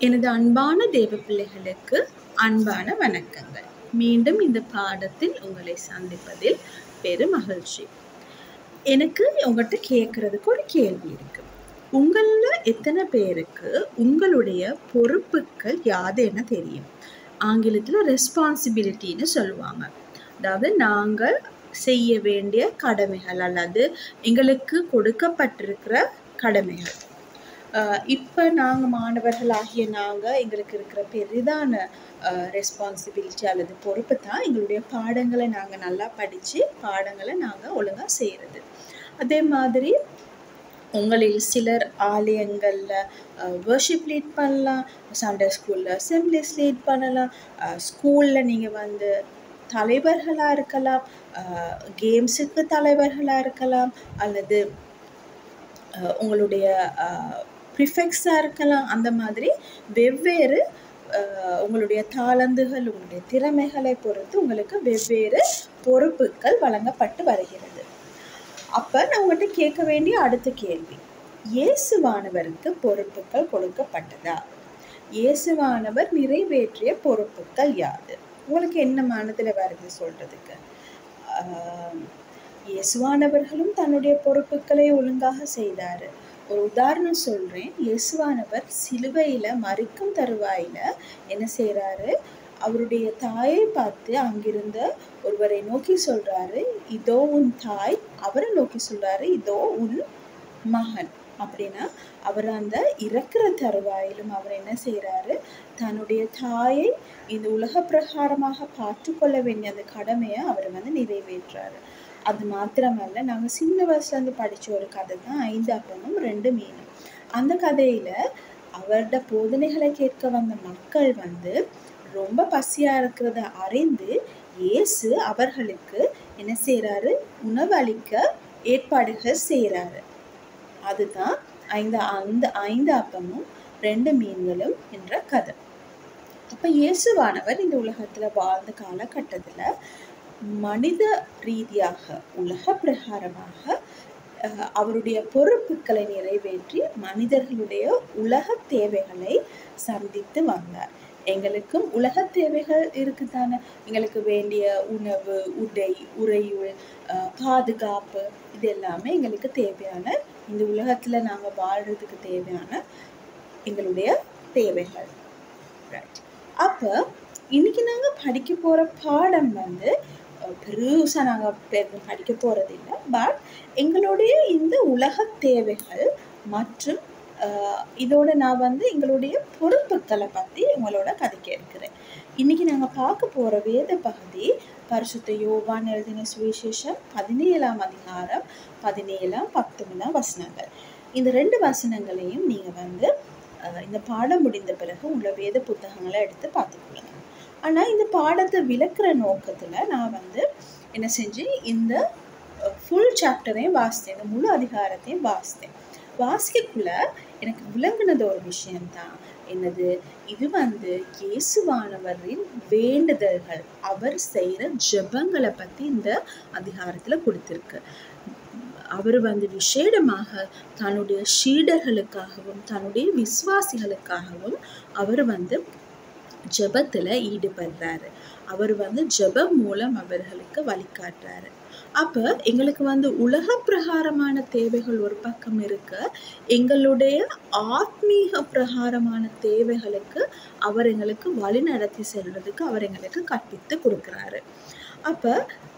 எனது அன்பான தேவ பிள்ளைகளுக்கு அன்பான வணக்கங்கள் மீண்டும் இந்த பாடத்தில் உங்களை சந்திப்பதில் பெரும் மகிழ்ச்சி எனக்கு உங்கள்கிட்ட கேட்குறதுக்கு ஒரு கேள்வி இருக்கு உங்களில் எத்தனை பேருக்கு உங்களுடைய பொறுப்புகள் யாதுன்னு தெரியும் ஆங்கிலத்தில் ரெஸ்பான்சிபிலிட்டின்னு சொல்லுவாங்க அதாவது நாங்கள் செய்ய வேண்டிய கடமைகள் அல்லது எங்களுக்கு கொடுக்கப்பட்டிருக்கிற கடமைகள் இப்போ நாங்கள் மாணவர்களாகிய நாங்கள் எங்களுக்கு இருக்கிற பெரிதான ரெஸ்பான்சிபிலிட்டி அல்லது பொறுப்பு தான் எங்களுடைய பாடங்களை நாங்கள் நல்லா படித்து பாடங்களை நாங்கள் ஒழுங்காக செய்கிறது அதே மாதிரி உங்களில் சிலர் ஆலயங்களில் வர்ஷிப் லீட் பண்ணலாம் சண்டே ஸ்கூலில் அசம்பிளிஸ் லீட் பண்ணலாம் ஸ்கூலில் நீங்கள் வந்து தலைவர்களாக இருக்கலாம் கேம்ஸுக்கு தலைவர்களாக இருக்கலாம் அல்லது உங்களுடைய ப்ரிஃபெக்ஸாக இருக்கலாம் அந்த மாதிரி வெவ்வேறு உங்களுடைய தாளந்துகள் உங்களுடைய திறமைகளை பொறுத்து உங்களுக்கு வெவ்வேறு பொறுப்புகள் வழங்கப்பட்டு வருகிறது அப்போ நான் உங்கள்கிட்ட கேட்க வேண்டிய அடுத்த கேள்வி இயேசுவானவருக்கு பொறுப்புகள் கொடுக்கப்பட்டதா இயேசுவானவர் நிறைவேற்றிய பொறுப்புகள் யாது உங்களுக்கு என்ன மனதில் வருது சொல்கிறதுக்கு இயேசுவானவர்களும் தன்னுடைய பொறுப்புகளை ஒழுங்காக செய்தார் ஒரு உதாரணம் சொல்கிறேன் இயேசுவானவர் சிலுவையில் மறிக்கும் தருவாயில் என்ன செய்கிறாரு அவருடைய தாயை பார்த்து அங்கிருந்த ஒருவரை நோக்கி சொல்கிறாரு இதோ உன் தாய் அவரை நோக்கி சொல்கிறாரு இதோ உன் மகன் அப்படின்னா அவர் அந்த இறக்குற தருவாயிலும் அவர் என்ன செய்கிறாரு தன்னுடைய தாயை இந்த உலக பிரகாரமாக பார்த்து கொள்ள வேண்டிய அந்த கடமையை அவர் வந்து நிறைவேற்றாரு அது மாத்திரமல்ல நாங்கள் சின்ன வயசுலேருந்து படித்த ஒரு கதை தான் ஐந்து அப்பமும் ரெண்டு மீனும் அந்த கதையில் அவரோட போதனைகளை கேட்க வந்த மக்கள் வந்து ரொம்ப பசியாக இருக்கிறத அறிந்து இயேசு அவர்களுக்கு என்ன செய்கிறாரு உணவு அளிக்க ஏற்பாடுகள் செய்கிறாரு அதுதான் ஐந்து அந்த ஐந்து அப்பமும் ரெண்டு மீன்களும் என்ற கதை அப்போ இயேசுவானவர் இந்த உலகத்தில் வாழ்ந்த காலகட்டத்தில் மனித ரீதியாக உலக பிரகாரமாக அவருடைய பொறுப்புகளை நிறைவேற்றி மனிதர்களுடைய உலக தேவைகளை சந்தித்து வந்தார் எங்களுக்கும் உலக தேவைகள் இருக்குதானே எங்களுக்கு வேண்டிய உணவு உடை உறையுள் பாதுகாப்பு இது எல்லாமே எங்களுக்கு தேவையான இந்த உலகத்தில் நாங்கள் வாழ்கிறதுக்கு தேவையான எங்களுடைய தேவைகள் ரைட் அப்போ இன்னைக்கு நாங்கள் படிக்க போகிற பாடம் வந்து பெருசாக நாங்கள் படிக்க போகிறது இல்லை பட் எங்களுடைய இந்த உலக தேவைகள் மற்றும் இதோட நான் வந்து எங்களுடைய பொறுப்புகளை பற்றி உங்களோட கதைக்க இருக்கிறேன் இன்றைக்கி நாங்கள் பார்க்க போகிற வேத பகுதி பரிசுத்த யோவான் எழுதின சுவிசேஷம் பதினேழாம் அதிகாரம் பதினேழாம் பத்தொன்பதாம் வசனங்கள் இந்த ரெண்டு வசனங்களையும் நீங்கள் வந்து இந்த பாடம் முடிந்த பிறகு உள்ள வேத புத்தகங்களை எடுத்து பார்த்துக்கொள்ளுங்க ஆனால் இந்த பாடத்தை விளக்குற நோக்கத்தில் நான் வந்து என்ன செஞ்சேன் இந்த ஃபுல் சாப்டரையும் வாசித்தேன் இந்த முழு அதிகாரத்தையும் வாசித்தேன் வாசிக்கக்குள்ள எனக்கு விளங்குனது ஒரு விஷயம்தான் என்னது இது வந்து இயேசுவானவரின் வேண்டுதல்கள் அவர் செய்கிற ஜபங்களை பற்றி இந்த அதிகாரத்தில் கொடுத்துருக்கு அவர் வந்து விசேடமாக தன்னுடைய ஷீடர்களுக்காகவும் தன்னுடைய விசுவாசிகளுக்காகவும் அவர் வந்து ஜபத்தில் ஈடுபடுறாரு அவர் வந்து ஜபம் மூலம் அவர்களுக்கு வழிகாட்டுறாரு அப்போ எங்களுக்கு வந்து உலக பிரகாரமான தேவைகள் ஒரு பக்கம் இருக்க எங்களுடைய ஆத்மீக பிரகாரமான தேவைகளுக்கு அவர் எங்களுக்கு வழி நடத்தி செல்றதுக்கு அவர் எங்களுக்கு கற்பித்து கொடுக்குறாரு அப்போ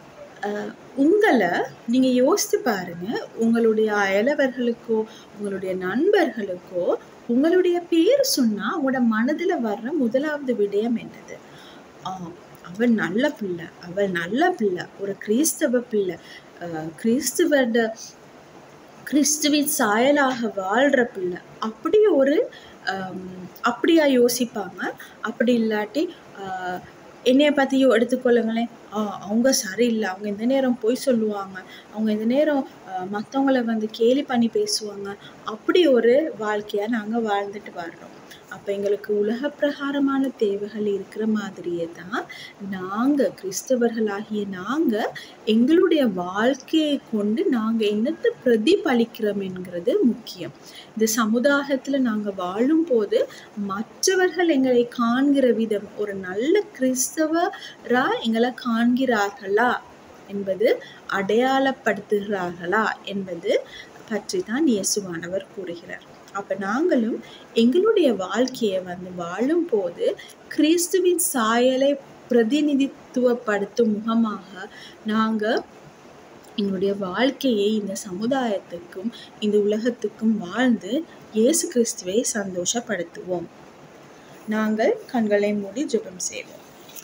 உங்களை நீங்கள் யோசித்து பாருங்கள் உங்களுடைய அயலவர்களுக்கோ உங்களுடைய நண்பர்களுக்கோ உங்களுடைய பேர் சொன்னால் உங்களோட மனதில் வர்ற முதலாவது விடயம் என்னது அவள் நல்ல பிள்ளை அவள் நல்ல பிள்ளை ஒரு கிறிஸ்தவ பிள்ளை கிறிஸ்துவோட கிறிஸ்துவின் சாயலாக வாழ்கிற பிள்ளை அப்படி ஒரு அப்படியா யோசிப்பாங்க அப்படி இல்லாட்டி என்னைய பற்றியும் எடுத்துக்கொள்ளுங்களேன் ஆ அவங்க சரியில்லை அவங்க இந்த நேரம் பொய் சொல்லுவாங்க அவங்க இந்த நேரம் மற்றவங்கள வந்து கேலி பண்ணி பேசுவாங்க அப்படி ஒரு வாழ்க்கையாக நாங்கள் வாழ்ந்துட்டு வர்றோம் அப்போ எங்களுக்கு உலக பிரகாரமான தேவைகள் இருக்கிற மாதிரியே தான் நாங்கள் கிறிஸ்தவர்களாகிய நாங்கள் எங்களுடைய வாழ்க்கையை கொண்டு நாங்கள் என்னத்தை பிரதிபலிக்கிறோம் என்கிறது முக்கியம் இந்த சமுதாயத்தில் நாங்கள் வாழும்போது மற்றவர்கள் எங்களை காண்கிற விதம் ஒரு நல்ல கிறிஸ்தவரா எங்களை காண்கிறார்களா என்பது அடையாளப்படுத்துகிறார்களா என்பது பற்றி தான் இயேசுவானவர் கூறுகிறார் அப்போ நாங்களும் எங்களுடைய வாழ்க்கையை வந்து வாழும்போது கிறிஸ்துவின் சாயலை பிரதிநிதித்துவப்படுத்தும் முகமாக நாங்கள் எங்களுடைய வாழ்க்கையை இந்த சமுதாயத்துக்கும் இந்த உலகத்துக்கும் வாழ்ந்து இயேசு கிறிஸ்துவை சந்தோஷப்படுத்துவோம் நாங்கள் கண்களை மூடி ஜெபம் செய்வோம்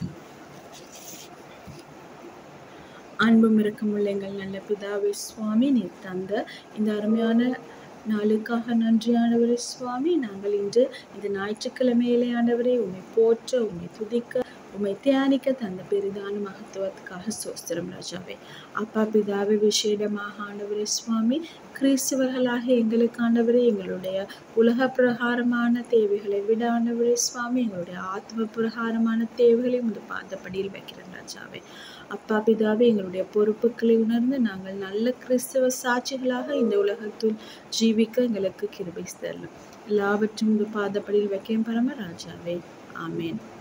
அன்பும் இருக்குமுள்ள எங்கள் நல்ல பிதாவே சுவாமி நீர் தந்த இந்த அருமையான நாளுக்காக நன்றி ஆண்டவரே சுவாமி நாங்கள் இன்று இந்த ஞாயிற்றுக்கிழமையிலே ஆண்டவரே உண்மை போற்ற உண்மை துதிக்க உண்மை தியானிக்க தந்த பெரிதான மகத்துவத்துக்காக சோஸ்திரம் ராஜாவே அப்பா பிதாவே விசேடமாக ஆண்டவரே சுவாமி கிறிஸ்தவர்களாக எங்களுக்கு ஆண்டவரே எங்களுடைய உலக பிரகாரமான தேவைகளை விட ஆண்டவரே சுவாமி எங்களுடைய ஆத்ம பிரகாரமான தேவைகளை இந்த பாதப்படியில் வைக்கிறேன் ராஜாவே அப்பா பிதாவே எங்களுடைய பொறுப்புகளை உணர்ந்து நாங்கள் நல்ல கிறிஸ்தவ சாட்சிகளாக இந்த உலகத்தில் ஜீவிக்க எங்களுக்கு கிருபை தரலாம் எல்லாவற்றும் இந்த பாதப்படியில் வைக்கும் பரம ராஜாவே ஆமேன்